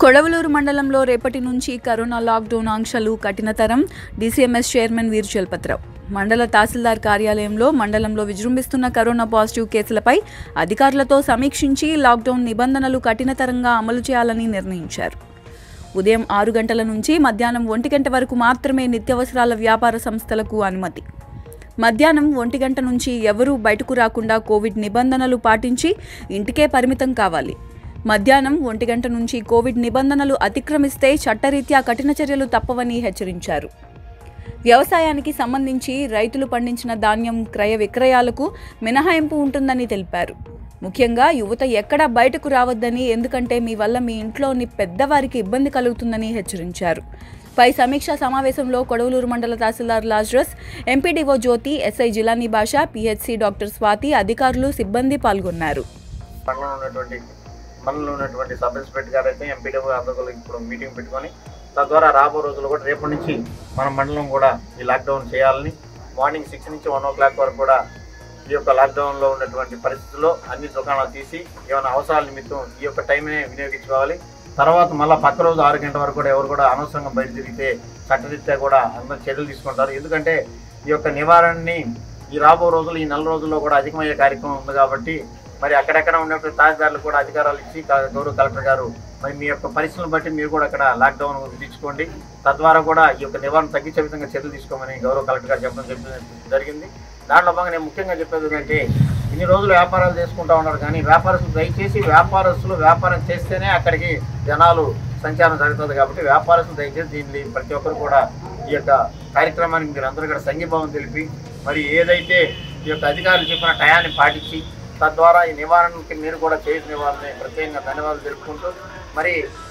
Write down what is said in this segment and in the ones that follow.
కొడవలూరు మండలంలో రేపటి నుంచి కరోనా లాక్డౌన్ ఆంక్షలు కఠినతరం డీసీఎంఎస్ చైర్మన్ వీరు చలపతిరావు మండల తహసీల్దార్ కార్యాలయంలో మండలంలో విజృంభిస్తున్న కరోనా పాజిటివ్ కేసులపై అధికారులతో సమీక్షించి లాక్డౌన్ నిబంధనలు కఠినతరంగా అమలు చేయాలని నిర్ణయించారు ఉదయం ఆరు గంటల నుంచి మధ్యాహ్నం ఒంటి గంట వరకు మాత్రమే నిత్యావసరాల వ్యాపార సంస్థలకు అనుమతి మధ్యాహ్నం ఒంటి గంట నుంచి ఎవరూ బయటకు రాకుండా కోవిడ్ నిబంధనలు పాటించి ఇంటికే పరిమితం కావాలి మధ్యాహ్నం ఒంటి గంట నుంచి కోవిడ్ నిబంధనలు అతిక్రమిస్తే చట్టరీత్యా కఠిన చర్యలు తప్పవని హెచ్చరించారు వ్యవసాయానికి సంబంధించి రైతులు పండించిన ధాన్యం క్రయ విక్రయాలకు మినహాయింపు ఉంటుందని తెలిపారు ముఖ్యంగా యువత ఎక్కడా బయటకు రావద్దని ఎందుకంటే మీ వల్ల మీ ఇంట్లోని పెద్దవారికి ఇబ్బంది కలుగుతుందని హెచ్చరించారు పై సమీక్షా సమావేశంలో కొడవలూరు మండల tahsildar Lazarus MPDO Jyothi SI Jilani Basha PHC doctor Swathi అధికారులు సిబ్బంది పాల్గొన్నారు మండలంలో ఉన్నటువంటి మండలంలో ఉన్నటువంటి సబ్ ఇన్స్పెక్టర్ గారు అయితే ఎంపీడీఓ అందరూ ఇప్పుడు మీటింగ్ పెట్టుకొని తద్వారా రాబో రోజుల్లో కూడా రేపటి నుంచి మన మండలం కూడా ఈ లాక్డౌన్ చేయాలని మార్నింగ్ సిక్స్ నుంచి వన్ ఓ క్లాక్ వరకు కూడా ఈ యొక్క లాక్డౌన్లో ఉన్నటువంటి పరిస్థితుల్లో అన్ని దుకాణాలు తీసి ఏమైనా అవసరాల నిమిత్తం ఈ యొక్క టైంనే వినియోగించుకోవాలి తర్వాత మళ్ళీ పక్క రోజు ఆరు గంటల వరకు కూడా ఎవరు కూడా అనవసరంగా బయట తిరిగితే చట్టరీత్యా కూడా అందరూ చర్యలు తీసుకుంటారు ఎందుకంటే ఈ యొక్క నివారణని ఈ రాబో రోజులు ఈ నెల రోజుల్లో కూడా అధికమయ్యే కార్యక్రమం ఉంది కాబట్టి మరి అక్కడక్కడ ఉన్నటువంటి తహసీల్దారులు కూడా అధికారాలు ఇచ్చి క- గౌరవ కలెక్టర్ గారు మరి మీ యొక్క పరిస్థితులను బట్టి మీరు కూడా అక్కడ లాక్డౌన్ విధించుకోండి తద్వారా కూడా ఈ యొక్క నివారణ తగ్గించే విధంగా చర్యలు తీసుకోమని గౌరవ కలెక్టర్ గారు చెప్పడం చెప్పి జరిగింది దాంట్లో భాగంగా నేను ముఖ్యంగా చెప్పేది ఏంటంటే ఇన్ని రోజులు వ్యాపారాలు చేసుకుంటా ఉన్నారు కానీ వ్యాపారస్తులు దయచేసి వ్యాపారస్తులు వ్యాపారం చేస్తేనే అక్కడికి జనాలు సంచారం జరుగుతుంది కాబట్టి వ్యాపారస్తులు దయచేసి దీన్ని ప్రతి ఒక్కరు కూడా ఈ యొక్క కార్యక్రమానికి మీరు అందరూ కూడా సంఘీభావం తెలిపి మరి ఏదైతే ఈ యొక్క అధికారులు చెప్పిన టయాన్ని పాటించి తద్వారా ఈ నివారణకి మీరు కూడా చేసిన వారిని ప్రత్యేకంగా ధన్యవాదాలు తెలుపుకుంటూ మరి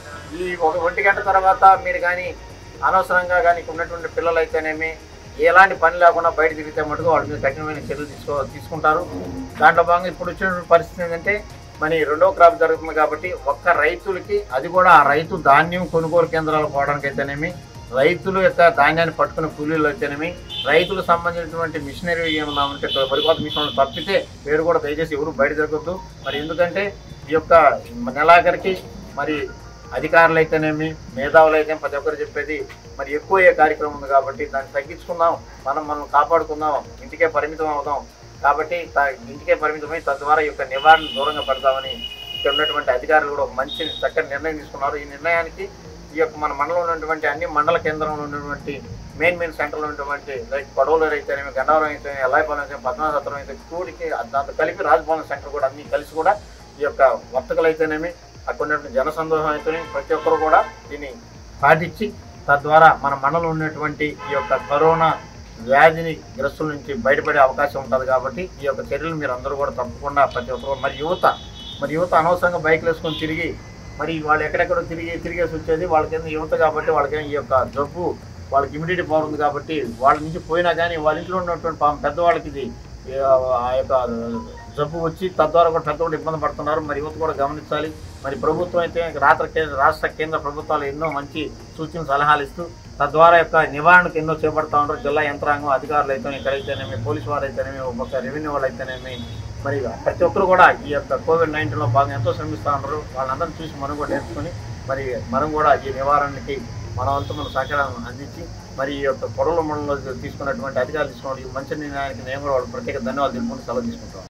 ఈ ఒక ఒంటి గంట తర్వాత మీరు కానీ అనవసరంగా కానీ ఇక్కడ ఉన్నటువంటి పిల్లలు అయితేనేమి ఎలాంటి పని లేకుండా బయట తిరిగితే మటుకు వాళ్ళ మీద కఠినమైన చర్యలు తీసుకో తీసుకుంటారు దాంట్లో భాగంగా ఇప్పుడు వచ్చినటువంటి పరిస్థితి ఏంటంటే మరి రెండో క్రాప్ జరుగుతుంది కాబట్టి ఒక్క రైతులకి అది కూడా ఆ రైతు ధాన్యం కొనుగోలు కేంద్రాలు పోవడానికి అయితేనేమి రైతుల యొక్క ధాన్యాన్ని పట్టుకునే కూలీలు అయితేనేమి రైతులకు సంబంధించినటువంటి మిషనరీ ఏమన్నా ఉంటే వరికోత మిషన్ తప్పితే వేరు కూడా దయచేసి ఎవరు బయట జరగద్దు మరి ఎందుకంటే ఈ యొక్క నెలాఖరికి మరి అధికారులు అయితేనేమి మేధావులు అయితే ప్రతి ఒక్కరు చెప్పేది మరి ఎక్కువ అయ్యే కార్యక్రమం ఉంది కాబట్టి దాన్ని తగ్గించుకుందాం మనం మనం కాపాడుకుందాం ఇంటికే పరిమితం అవుదాం కాబట్టి త- ఇంటికే పరిమితమై తద్వారా ఈ యొక్క నివారణ దూరంగా పెడదామని ఇక్కడ ఉన్నటువంటి అధికారులు కూడా ఒక మంచి చక్కటి నిర్ణయం తీసుకున్నారు ఈ నిర్ణయానికి ఈ యొక్క మన మండలంలో ఉన్నటువంటి అన్ని మండల కేంద్రంలో ఉన్నటువంటి మెయిన్ మెయిన్ సెంటర్లో ఉన్నటువంటి లైక్ పడవలూరు అయితేనేమి గన్నవరం అయితే ఎల్లాయిపాలెం అయితే పద్మనాభసత్రం అయితే కూడికి దాంతో కలిపి రాజభవన్ సెంటర్ కూడా అన్ని కలిసి కూడా ఈ యొక్క వర్తకులు అయితేనేమి అక్కడ ఉన్నటువంటి జనసందోహం అయితేనేమి ప్రతి ఒక్కరు కూడా దీన్ని పాటించి తద్వారా మన మండలంలో ఉన్నటువంటి ఈ యొక్క కరోనా వ్యాధిని గ్రస్తుల నుంచి బయటపడే అవకాశం ఉంటుంది కాబట్టి ఈ యొక్క చర్యలు మీరు అందరూ కూడా తప్పకుండా ప్రతి ఒక్కరు మరి యువత మరి యువత అనవసరంగా బైక్లు వేసుకొని తిరిగి మరి వాళ్ళు ఎక్కడెక్కడో తిరిగి తిరిగేసి వచ్చేది వాళ్ళకేమో యువత కాబట్టి వాళ్ళకేమో ఈ యొక్క జబ్బు వాళ్ళకి ఇమ్యూనిటీ పవర్ ఉంది కాబట్టి వాళ్ళ నుంచి పోయినా కానీ వాళ్ళ ఇంట్లో ఉన్నటువంటి పాపం పెద్దవాళ్ళకి ఇది ఏ, ఆ యొక్క జబ్బు వచ్చి తద్వారా కూడా పెద్దవాళ్ళు ఇబ్బంది పడుతున్నారు మరి యువత కూడా గమనించాలి మరి ప్రభుత్వం అయితే రాష్ట్ర కేంద్ర రాష్ట్ర కేంద్ర ప్రభుత్వాలు ఎన్నో మంచి సూచన సలహాలు ఇస్తూ తద్వారా యొక్క నివారణకు ఎన్నో చేపడతా ఉన్నారు జిల్లా యంత్రాంగం అధికారులు అయితే ఇక్కడైతేనేమి పోలీసు వారు అయితేనేమి ఒక రెవెన్యూ వాళ్ళు అయితేనేమి మరి ప్రతి ఒక్కరు కూడా ఈ యొక్క కోవిడ్ నైన్టీన్లో భాగంగా ఎంతో శ్రమిస్తూ ఉన్నారు వాళ్ళందరినీ చూసి మనం కూడా నేర్చుకుని మరి మనం కూడా ఈ నివారణకి మన వంతు మన సహకారం అందించి మరి ఈ యొక్క పొడవుల మండలంలో తీసుకున్నటువంటి అధికారులు తీసుకున్న ఈ మంచి నిర్ణయానికి నేను కూడా వాళ్ళు ప్రత్యేక ధన్యవాదాలు తెలుపుకుంటూ సెలవు తీసుకుంటాం